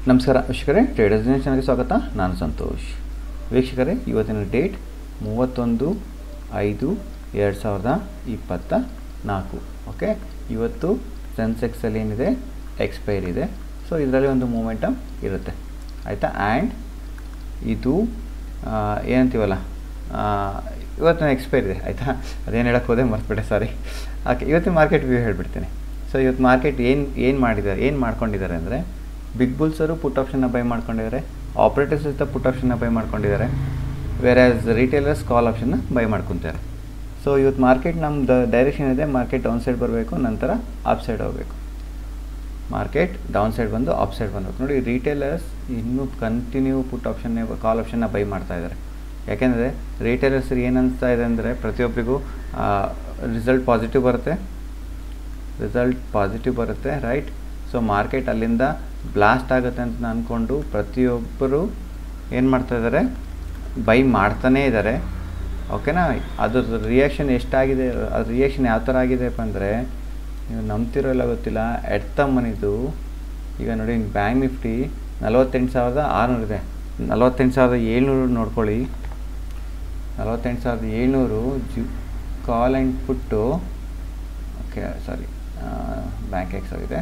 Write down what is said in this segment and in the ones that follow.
ನಮಸ್ಕಾರ ವೀಕ್ಷಕರೇ traders news ಚಾನಲ್ಗೆ ಸ್ವಾಗತ ನಾನು ಸಂತೋಷ್ ವೀಕ್ಷಕರೇ ಇವತ್ತಿನ ಡೇಟ್ ಮೂವತ್ತೊಂದು ಐದು ಎರಡು ಸಾವಿರದ ಇಪ್ಪತ್ತ ನಾಲ್ಕು ಓಕೆ ಇವತ್ತು ಸೆನ್ಸೆಕ್ಸಲ್ಲಿ ಏನಿದೆ ಎಕ್ಸ್ಪೈರ್ ಇದೆ ಸೊ ಇದರಲ್ಲಿ ಒಂದು ಮೂಮೆಂಟಮ್ ಇರುತ್ತೆ ಆಯಿತಾ ಆ್ಯಂಡ್ ಇದು ಆ, ಏನಂತೀವಲ್ಲ ಆ, ಇವತ್ತಿನ ಎಕ್ಸ್ಪೈರ್ ಇದೆ ಆಯಿತಾ ಅದೇನು ಹೇಳಕ್ಕೆ ಹೋದೆ ಮರ್ತ್ಬಿಟ್ಟೆ ಸಾರಿ ಓಕೆ ಇವತ್ತಿನ ಮಾರ್ಕೆಟ್ ವ್ಯೂ ಹೇಳ್ಬಿಡ್ತೀನಿ ಸೊ ಇವತ್ತು ಮಾರ್ಕೆಟ್ ಏನು ಏನು ಮಾಡಿದ್ದಾರೆ ಏನು ಮಾಡ್ಕೊಂಡಿದ್ದಾರೆ ಅಂದರೆ ಬಿಗ್ ಬುಲ್ಸರು ಪುಟ್ ಆಪ್ಷನ್ನ ಬೈ ಮಾಡ್ಕೊಂಡಿದ್ದಾರೆ ಆಪ್ರೇಟರ್ಸ್ ಜೊತೆ ಪುಟ್ ಆಪ್ಷನ್ನ ಬೈ ಮಾಡ್ಕೊಂಡಿದ್ದಾರೆ ವೇರ್ ಆಸ್ ರಿಟೇಲರ್ಸ್ ಕಾಲ್ ಆಪ್ಷನ್ನ ಬೈ ಮಾಡ್ಕೊತಾರೆ ಸೊ ಇವತ್ತು ಮಾರ್ಕೆಟ್ ನಮ್ಮದು ಡೈರೆಕ್ಷನ್ ಇದೆ ಮಾರ್ಕೆಟ್ ಡೌನ್ ಸೈಡ್ ಬರಬೇಕು ನಂತರ ಅಪ್ ಸೈಡ್ ಹೋಗಬೇಕು ಮಾರ್ಕೆಟ್ ಡೌನ್ ಸೈಡ್ ಬಂದು ಅಪ್ ಸೈಡ್ ಬಂದಬೇಕು ನೋಡಿ ರಿಟೇಲರ್ಸ್ ಇನ್ನೂ ಕಂಟಿನ್ಯೂ ಪುಟ್ ಆಪ್ಷನ್ ಕಾಲ್ ಆಪ್ಷನ್ನ ಬೈ ಮಾಡ್ತಾ ಇದ್ದಾರೆ ಯಾಕೆಂದರೆ ರಿಟೇಲರ್ಸ್ ಏನು ಅನಿಸ್ತಾ ಇದೆ ಅಂದರೆ ಪ್ರತಿಯೊಬ್ಬರಿಗೂ ರಿಸಲ್ಟ್ ಪಾಸಿಟಿವ್ ಬರುತ್ತೆ ರಿಸಲ್ಟ್ ಪಾಸಿಟಿವ್ ಬರುತ್ತೆ ರೈಟ್ ಸೊ ಮಾರ್ಕೆಟ್ ಅಲ್ಲಿಂದ ಬ್ಲಾಸ್ಟ್ ಆಗುತ್ತೆ ಅಂತ ಅಂದ್ಕೊಂಡು ಪ್ರತಿಯೊಬ್ಬರು ಏನು ಮಾಡ್ತಾ ಇದ್ದಾರೆ ಬೈ ಮಾಡ್ತಾನೇ ಇದ್ದಾರೆ ಓಕೆನಾ ಅದ್ರ ರಿಯಾಕ್ಷನ್ ಎಷ್ಟಾಗಿದೆ ಅದ್ರ ರಿಯಾಕ್ಷನ್ ಯಾವ ಥರ ಆಗಿದೆಪ್ಪ ಅಂದರೆ ನೀವು ನಂಬ್ತಿರೋ ಇಲ್ಲ ಗೊತ್ತಿಲ್ಲ ಎಡ್ತಮ್ಮನಿದು ಈಗ ನೋಡಿ ಬ್ಯಾಂಕ್ ನಿಫ್ಟಿ ನಲವತ್ತೆಂಟು ಸಾವಿರದ ಆರುನೂರು ಇದೆ ನಲವತ್ತೆಂಟು ಸಾವಿರದ ಏಳ್ನೂರು ನೋಡ್ಕೊಳ್ಳಿ ನಲವತ್ತೆಂಟು ಸಾವಿರದ ಏಳ್ನೂರು ಜು call and put okay sorry bank ಎಕ್ಸ್ ಆಗಿದೆ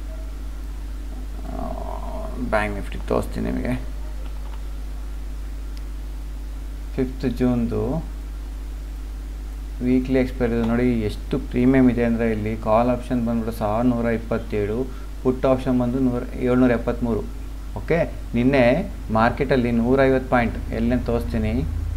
ಬ್ಯಾಂಕ್ ನಿಫ್ಟಿ ತೋರಿಸ್ತೀನಿ ನಿಮಗೆ ಫಿಫ್ತ್ ಜೂನ್ದು ವೀಕ್ಲಿ ಎಕ್ಸ್ಪೈರ್ ಇದೆ ನೋಡಿ ಎಷ್ಟು ಪ್ರೀಮಿಯಮ್ ಇದೆ ಅಂದರೆ ಇಲ್ಲಿ ಕಾಲ್ ಆಪ್ಷನ್ ಬಂದ್ಬಿಟ್ಟು ಸಾವಿರದ ನೂರ ಇಪ್ಪತ್ತೇಳು ಪುಟ್ ಆಪ್ಷನ್ ಬಂದು ನೂರ ಏಳ್ನೂರ ಎಪ್ಪತ್ತ್ಮೂರು ಓಕೆ ನಿನ್ನೆ ಮಾರ್ಕೆಟಲ್ಲಿ ನೂರೈವತ್ತು ಪಾಯಿಂಟ್ ಎಲ್ಲೇ ತೋರಿಸ್ತೀನಿ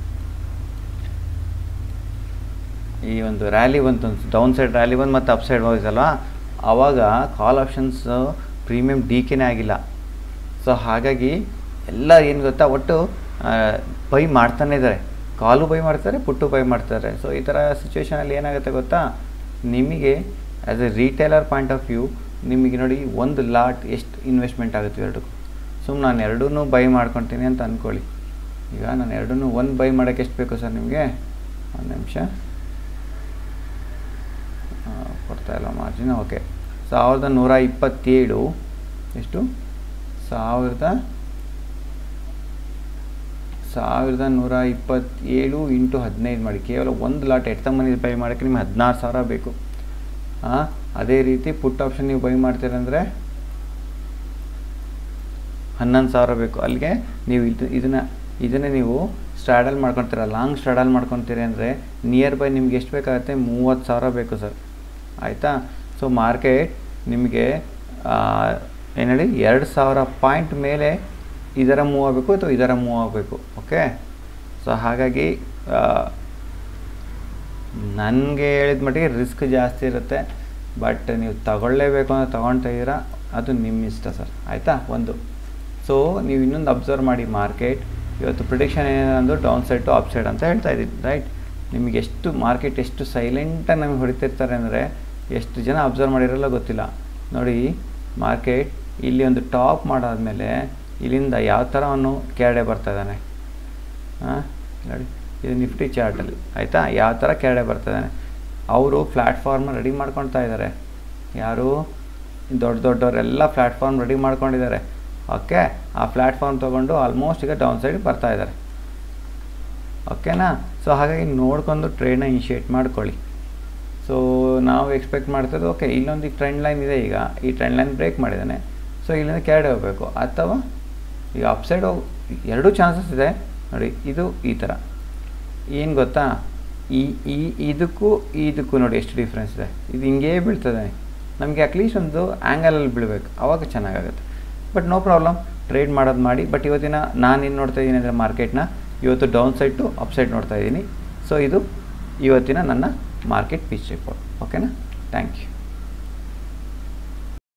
ಈ ಒಂದು ರ್ಯಾಲಿ ಬಂತು ಡೌನ್ ಸೈಡ್ ರ್ಯಾಲಿ ಬಂದು ಮತ್ತು ಅಪ್ ಸೈಡ್ ಹೋಗಿದ್ದಲ್ವ ಆವಾಗ ಕಾಲ್ ಆಪ್ಷನ್ಸ್ ಪ್ರೀಮಿಯಮ್ ಡಿ ಕೆನೇ ಆಗಿಲ್ಲ ಸೊ ಹಾಗಾಗಿ ಎಲ್ಲ ಏನು ಗೊತ್ತಾ ಒಟ್ಟು ಬೈ ಮಾಡ್ತಾನೆ ಇದ್ದಾರೆ ಕಾಲು ಬೈ ಮಾಡ್ತಾರೆ ಪುಟ್ಟು ಬೈ ಮಾಡ್ತಾರೆ ಸೊ ಈ ಥರ ಸಿಚುವೇಷನಲ್ಲಿ ಏನಾಗುತ್ತೆ ಗೊತ್ತಾ ನಿಮಗೆ as a retailer point of view ನಿಮಗೆ ನೋಡಿ ಒಂದು ಲಾಟ್ ಎಷ್ಟು ಇನ್ವೆಸ್ಟ್ಮೆಂಟ್ ಆಗುತ್ತೆ ಎರಡಕ್ಕೂ ಸುಮ್ಮನೆ ನಾನು ಎರಡೂ ಬೈ ಮಾಡ್ಕೊತೀನಿ ಅಂತ ಅಂದ್ಕೊಳ್ಳಿ ಈಗ ನಾನು ಎರಡೂ ಒಂದು ಬೈ ಮಾಡೋಕ್ಕೆ ಎಷ್ಟು ಬೇಕು ಸರ್ ನಿಮಗೆ ಒಂದು ನಿಮಿಷ ಕೊಡ್ತಾ ಇಲ್ಲ ಮಾರ್ಜಿನ್ ಓಕೆ ಸಾವಿರದ ನೂರ ಇಪ್ಪತ್ತೇಳು ಎಷ್ಟು ಸಾವಿರದ ಸಾವಿರದ ನೂರ ಇಪ್ಪತ್ತೇಳು ಇಂಟು ಹದಿನೈದು ಮಾಡಿ ಕೇವಲ ಒಂದು ಲಾಟ್ ಎಟ್ಟ ಮನಿ ಬೈ ಮಾಡೋಕ್ಕೆ ನಿಮ್ಗೆ ಹದಿನಾರು ಸಾವಿರ ಬೇಕು ಹಾಂ ಅದೇ ರೀತಿ ಪುಟ್ ಆಪ್ಷನ್ ನೀವು ಬೈ ಮಾಡ್ತೀರಂದರೆ ಹನ್ನೊಂದು ಸಾವಿರ ಬೇಕು ಅಲ್ಲಿಗೆ ನೀವು ಇದು ಇದನ್ನು ಇದನ್ನೇ ನೀವು ಸ್ಟ್ರಾಡಲ್ ಮಾಡ್ಕೊತೀರ ಲಾಂಗ್ ಸ್ಟ್ರಾಡಲ್ ಮಾಡ್ಕೊತೀರಿ ಅಂದರೆ ನಿಯರ್ ಬೈ ನಿಮ್ಗೆ ಎಷ್ಟು ಬೇಕಾಗುತ್ತೆ ಮೂವತ್ತು ಸಾವಿರ ಬೇಕು ಸರ್ ಆಯಿತಾ ಸೊ ಮಾರ್ಕೆಟ್ ನಿಮಗೆ ಏನು ಹೇಳಿ ಎರಡು ಸಾವಿರ ಪಾಯಿಂಟ್ ಮೇಲೆ ಇದರ ಮೂವ್ ಆಗಬೇಕು ಅಥವಾ ಇದರ ಮೂವ್ ಆಗಬೇಕು ಓಕೆ ಸೊ ಹಾಗಾಗಿ ನನಗೆ ಹೇಳಿದ ಮಟ್ಟಿಗೆ ರಿಸ್ಕ್ ಜಾಸ್ತಿ ಇರುತ್ತೆ ಬಟ್ ನೀವು ತಗೊಳ್ಳೇಬೇಕು ಅಂತ ತೊಗೊಳ್ತಾ ಇದ್ದೀರಾ ಅದು ನಿಮ್ಮ ಇಷ್ಟ ಸರ್ ಆಯಿತಾ ಒಂದು ಸೊ ನೀವು ಇನ್ನೊಂದು ಅಬ್ಸರ್ವ್ ಮಾಡಿ ಮಾರ್ಕೆಟ್ ಇವತ್ತು ಪ್ರಿಡಿಕ್ಷನ್ ಏನಂದು down side to up side ಅಂತ ಹೇಳ್ತಾ ಇದ್ದೀನಿ ರೈಟ್ ನಿಮಗೆ ಎಷ್ಟು ಮಾರ್ಕೆಟ್ ಎಷ್ಟು ಸೈಲೆಂಟಾಗಿ ನಮಗೆ ಹೊಡಿತಿರ್ತಾರೆ ಅಂದರೆ ಎಷ್ಟು ಜನ ಅಬ್ಸರ್ವ್ ಮಾಡಿರಲ್ಲ ಗೊತ್ತಿಲ್ಲ ನೋಡಿ ಮಾರ್ಕೆಟ್ ಇಲ್ಲಿ ಒಂದು ಟಾಪ್ ಮಾಡಾದಮೇಲೆ ಇಲ್ಲಿಂದ ಯಾವ ಥರ ಅವನು ಕೆರಡೆ ಬರ್ತಾ ಇದ್ದಾನೆ ಹಾಂ ನೋಡಿ ಇದು ನಿಫ್ಟಿ ಚಾರ್ಟಲ್ಲಿ ಆಯಿತಾ ಯಾವ ಥರ ಕೆರಡೆ ಬರ್ತಾ ಇದ್ದಾನೆ ಅವರು ಪ್ಲ್ಯಾಟ್ಫಾರ್ಮ್ ರೆಡಿ ಮಾಡ್ಕೊಳ್ತಾ ಇದ್ದಾರೆ ಯಾರು ದೊಡ್ಡ ದೊಡ್ಡವರೆಲ್ಲ ಪ್ಲ್ಯಾಟ್ಫಾರ್ಮ್ ರೆಡಿ ಮಾಡ್ಕೊಂಡಿದ್ದಾರೆ ಓಕೆ ಆ ಪ್ಲ್ಯಾಟ್ಫಾರ್ಮ್ ತೊಗೊಂಡು ಆಲ್ಮೋಸ್ಟ್ ಈಗ ಡೌನ್ ಸೈಡ್ ಬರ್ತಾ ಇದ್ದಾರೆ ಓಕೆನಾ ಸೊ ಹಾಗಾಗಿ ನೋಡ್ಕೊಂಡು ಟ್ರೇಡ್ನ ಇನಿಷಿಯೇಟ್ ಮಾಡ್ಕೊಳ್ಳಿ ಸೊ ನಾವು ಎಕ್ಸ್ಪೆಕ್ಟ್ ಮಾಡ್ತಿದ್ದು ಓಕೆ ಇಲ್ಲೊಂದು ಈ ಟ್ರೆಂಡ್ ಲೈನ್ ಇದೆ ಈಗ ಈ ಟ್ರೆಂಡ್ ಲೈನ್ ಬ್ರೇಕ್ ಮಾಡಿದ್ದಾನೆ ಸೊ ಇಲ್ಲಿಂದ ಕೆರಡೆ ಹೋಗಬೇಕು ಅಥವಾ ಈಗ ಅಪ್ಸೈಡ್ ಹೋಗಿ ಎರಡೂ ಚಾನ್ಸಸ್ ಇದೆ ನೋಡಿ ಇದು ಈ ಥರ ಏನು ಗೊತ್ತಾ ಈ ಈ ಇದಕ್ಕೂ ಇದಕ್ಕೂ ನೋಡಿ ಎಷ್ಟು ಡಿಫ್ರೆನ್ಸ್ ಇದೆ ಇದು ಹಿಂಗೇ ಬೀಳ್ತದೆ ನಮಗೆ ಅಟ್ಲೀಸ್ಟ್ ಒಂದು ಆ್ಯಂಗಲಲ್ಲಿ ಬೀಳಬೇಕು ಆವಾಗ ಚೆನ್ನಾಗಾಗುತ್ತೆ ಬಟ್ ನೋ ಪ್ರಾಬ್ಲಮ್ ಟ್ರೇಡ್ ಮಾಡೋದು ಮಾಡಿ ಬಟ್ ಇವತ್ತಿನ ನಾನು ಏನು ನೋಡ್ತಾ ಇದ್ದೀನಿ ಅಂದರೆ ಮಾರ್ಕೆಟ್ನ ಇವತ್ತು down side to up side ನೋಡ್ತಾ ಇದ್ದೀನಿ ಸೊ ಇದು ಇವತ್ತಿನ ನನ್ನ ಮಾರ್ಕೆಟ್ ಪಿಚ್ ರಿಪೋರ್ಟ್ ಓಕೆನಾ ಥ್ಯಾಂಕ್ ಯು